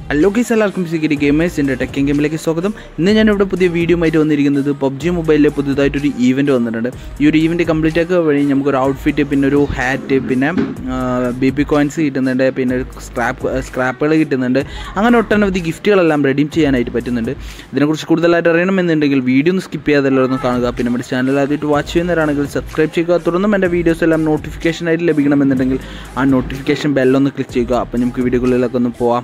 hello guys എല്ലാവർക്കും സിഗിരി ഗെയിമേഴ്സിൻ്റെ ടെക്കിൻ ഗെയിമിലേക്ക് സ്വാഗതം ഇന്ന് ഞാനിവിടെ പുതിയ വീഡിയോ ആയിട്ട് വന്നിരിക്കുന്നത് പബ്ജി മൊബൈലിൽ പുതുതായിട്ടൊരു ഈവൻറ്റ് വന്നിട്ടുണ്ട് ഈ ഒരു ഈവൻറ്റ് കംപ്ലീറ്റ് ആക്കുക വഴി നമുക്കൊരു ഔട്ട്ഫിറ്റ് പിന്നെ ഒരു ഹാറ്റ് പിന്നെ ബി പി കോയിൻസ് കിട്ടുന്നുണ്ട് പിന്നെ ഒരു സ്ക്രാപ്പ് സ്ക്രാപ്പുകൾ കിട്ടുന്നുണ്ട് അങ്ങനെ ഒട്ടനവധി ഗിഫ്റ്റുകളെല്ലാം റെഡീം ചെയ്യാനായിട്ട് പറ്റുന്നുണ്ട് ഇതിനെക്കുറിച്ച് കൂടുതലായിട്ട് അറിയണമെന്നുണ്ടെങ്കിൽ വീഡിയോ ഒന്ന് സ്കിപ്പ് ചെയ്യാതെ ഒന്ന് കാണുക പിന്നെ നമ്മുടെ ചാനൽ ആദ്യമായിട്ട് വാച്ച് ചെയ്യുന്നവരാണെങ്കിൽ സബ്സ്ക്രൈബ് ചെയ്യുക തുടർന്നും എൻ്റെ വീഡിയോസ് എല്ലാം നോട്ടിഫിക്കേഷൻ ആയിട്ട് ലഭിക്കണമെന്നുണ്ടെങ്കിൽ ആ നോട്ടിഫിക്കേഷൻ ബെല്ലൊന്ന് ക്ലിക്ക് ചെയ്യുക അപ്പോൾ നമുക്ക് വീഡിയോകളിലൊക്കെ ഒന്ന് പോവാം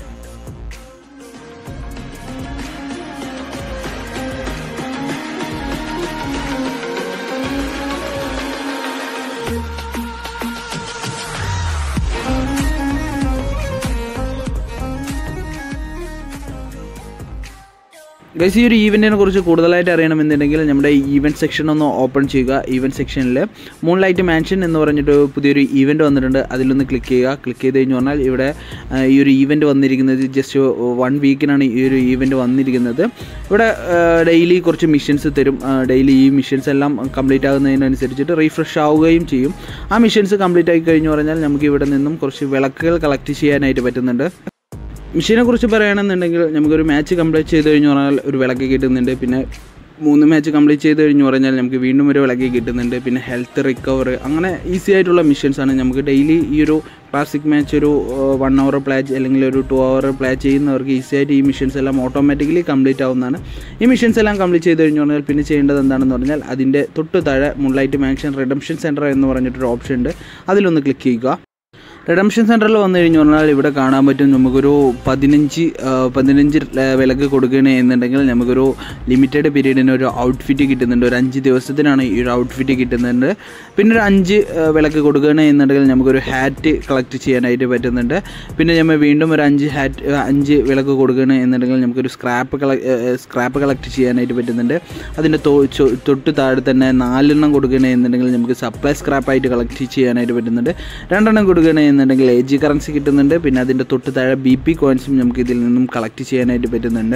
ഗൈസ് ഈ ഒരു ഈവൻറ്റിനെ കുറിച്ച് കൂടുതലായിട്ട് അറിയണമെന്നുണ്ടെങ്കിൽ നമ്മുടെ ഈവൻറ്റ് സെക്ഷൻ ഒന്ന് ഓപ്പൺ ചെയ്യുക ഈവൻറ്റ് സെക്ഷനിൽ മൂൺ ലൈറ്റ് മാൻഷൻ എന്ന് പറഞ്ഞിട്ട് പുതിയൊരു ഈവൻറ്റ് വന്നിട്ടുണ്ട് അതിലൊന്ന് ക്ലിക്ക് ചെയ്യുക ക്ലിക്ക് ചെയ്ത് കഴിഞ്ഞ് പറഞ്ഞാൽ ഇവിടെ ആ, ഈ ഒരു ഈവൻറ്റ് വന്നിരിക്കുന്നത് ജസ്റ്റ് വൺ വീക്കിനാണ് ഈ ഒരു ഈവൻറ്റ് വന്നിരിക്കുന്നത് ഇവിടെ ഡെയിലി കുറച്ച് മിഷൻസ് തരും ഡെയിലി ഈ മിഷൻസ് എല്ലാം കംപ്ലീറ്റ് ആകുന്നതിനനുസരിച്ചിട്ട് റീഫ്രഷ് ആവുകയും ചെയ്യും ആ മിഷൻസ് കംപ്ലീറ്റ് ആയി കഴിഞ്ഞ് പറഞ്ഞാൽ നമുക്ക് ഇവിടെ നിന്നും കുറച്ച് വിളക്കുകൾ കളക്ട് ചെയ്യാനായിട്ട് പറ്റുന്നുണ്ട് മെഷീനെ കുറിച്ച് പറയുകയാണെന്നുണ്ടെങ്കിൽ നമുക്കൊരു മാച്ച് കംപ്ലീറ്റ് ചെയ്ത് കഴിഞ്ഞ് പറഞ്ഞാൽ ഒരു വിളക്ക് കിട്ടുന്നുണ്ട് പിന്നെ മൂന്ന് മാച്ച് കംപ്ലീറ്റ് ചെയ്ത് കഴിഞ്ഞ് പറഞ്ഞാൽ നമുക്ക് വീണ്ടും ഒരു വിളക്ക് കിട്ടുന്നുണ്ട് പിന്നെ ഹെൽത്ത് റിക്കവർ അങ്ങനെ ഈസി ആയിട്ടുള്ള മിഷൻസ് ആണ് നമുക്ക് ഡെയിലി ഈ ഒരു ക്ലാസിക് മാച്ച് ഒരു വൺ അവർ പ്ലേ അല്ലെങ്കിൽ ഒരു ടു അവർ പ്ലേ ചെയ്യുന്നവർക്ക് ഈസി ആയിട്ട് ഈ മിഷൻസ് എല്ലാം ഓട്ടോമാറ്റിക്കലി കംപ്ലീറ്റ് ആവുന്നതാണ് ഈ മിഷൻസ് എല്ലാം കംപ്ലീറ്റ് ചെയ്ത് കഴിഞ്ഞ് പറഞ്ഞാൽ പിന്നെ ചെയ്യേണ്ടത് എന്താണെന്ന് പറഞ്ഞാൽ അതിൻ്റെ തൊട്ട് താഴെ മുള്ളൈറ്റ് മാക്ഷൻ റിഡംഷൻ സെൻറ്റർ എന്ന് പറഞ്ഞിട്ടൊരു ഓപ്ഷൻ ഉണ്ട് അതിലൊന്ന് ക്ലിക്ക് ചെയ്യുക റിഡംഷൻ സെൻറ്ററിൽ വന്നു കഴിഞ്ഞു പറഞ്ഞാൽ ഇവിടെ കാണാൻ പറ്റും നമുക്കൊരു പതിനഞ്ച് ആ, പതിനഞ്ച് ല- വിലക്ക് കൊടുക്കണേ എന്നുണ്ടെങ്കിൽ നമുക്കൊരു ലിമിറ്റഡ് പീരീഡിന് ഒരു ഔട്ട്ഫിറ്റ് കിട്ടുന്നുണ്ട് ഒരു അഞ്ച് ദിവസത്തിനാണ് ഈ ഒരു ഔട്ട്ഫിറ്റ് കിട്ടുന്നുണ്ട് പിന്നെ ഒരു അഞ്ച് ആ, വിലക്ക് കൊടുക്കണേ എന്നുണ്ടെങ്കിൽ നമുക്കൊരു ഹാറ്റ് കളക്ട് ചെയ്യാനായിട്ട് പറ്റുന്നുണ്ട് പിന്നെ നമ്മൾ വീണ്ടും ഒരു അഞ്ച് ഹാറ്റ് ആ, അഞ്ച് വിലക്ക് കൊടുക്കണേ എന്നുണ്ടെങ്കിൽ നമുക്കൊരു സ്ക്രാപ്പ് കള സ്ക്രാപ്പ് കളക്ട് ചെയ്യാനായിട്ട് പറ്റുന്നുണ്ട് അതിൻ്റെ തൊ- ചൊ- തൊട്ട് താഴെ തന്നെ നാലെണ്ണം കൊടുക്കണേ എന്നുണ്ടെങ്കിൽ നമുക്ക് സപ്ലൈ സ്ക്രാപ്പായിട്ട് കളക്ട് ചെയ്യാനായിട്ട് പറ്റുന്നുണ്ട് രണ്ടെണ്ണം കൊടുക്കണേ എന്നുണ്ടെങ്കിൽ എ ജി കറൻസി കിട്ടുന്നുണ്ട് പിന്നെ അതിൻ്റെ തൊട്ട് താഴെ ബി പി കോയിൻസും നമുക്ക് ഇതിൽ നിന്നും കളക്ട് ചെയ്യാനായിട്ട് പറ്റുന്നുണ്ട്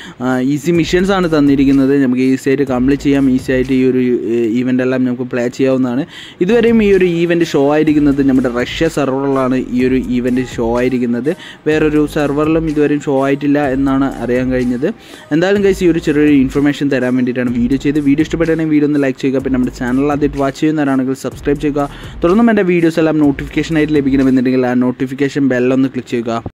ഈസി മിഷൻസ് ആണ് തന്നിരിക്കുന്നത് നമുക്ക് ഈസി ആയിട്ട് കംപ്ലീറ്റ് ചെയ്യാം ഈസി ആയിട്ട് ഈ ഒരു ഈവൻ്റ് എല്ലാം നമുക്ക് പ്ലേ ചെയ്യാവുന്നതാണ് ഇതുവരെയും ഈ ഒരു ഈവൻറ്റ് ഷോ ആയിരിക്കുന്നത് നമ്മുടെ റഷ്യ സെർവറിലാണ് ഈ ഒരു ഈവൻറ്റ് ഷോ ആയിരിക്കുന്നത് വേറൊരു സെർവറിലും ഇതുവരെയും ഷോ ആയിട്ടില്ല എന്നാണ് അറിയാൻ കഴിഞ്ഞത് എന്തായാലും കഴിച്ച് ഈ ഒരു ചെറിയൊരു ഇൻഫർമേഷൻ തരാൻ വേണ്ടിയിട്ടാണ് വീഡിയോ ചെയ്ത് വീഡിയോ ഇഷ്ടപ്പെട്ടാണെങ്കിൽ വീഡിയോ ഒന്ന് ലൈക്ക് ചെയ്യുക പിന്നെ നമ്മുടെ ചാനൽ ആദ്യമായിട്ട് വാച്ച് ചെയ്യുന്നവരാണെങ്കിൽ സബ്സ്ക്രൈബ് ചെയ്യുക തുടർന്നും എൻ്റെ വീഡിയോസ് എല്ലാം നോട്ടിഫിക്കേഷൻ ആയിട്ട് ലഭിക്കണമെന്നുണ്ടെങ്കിൽ ആ നോട്ടിഫിക്കേഷൻ ബെല്ലൊന്ന് ക്ലിക്ക് ചെയ്യുക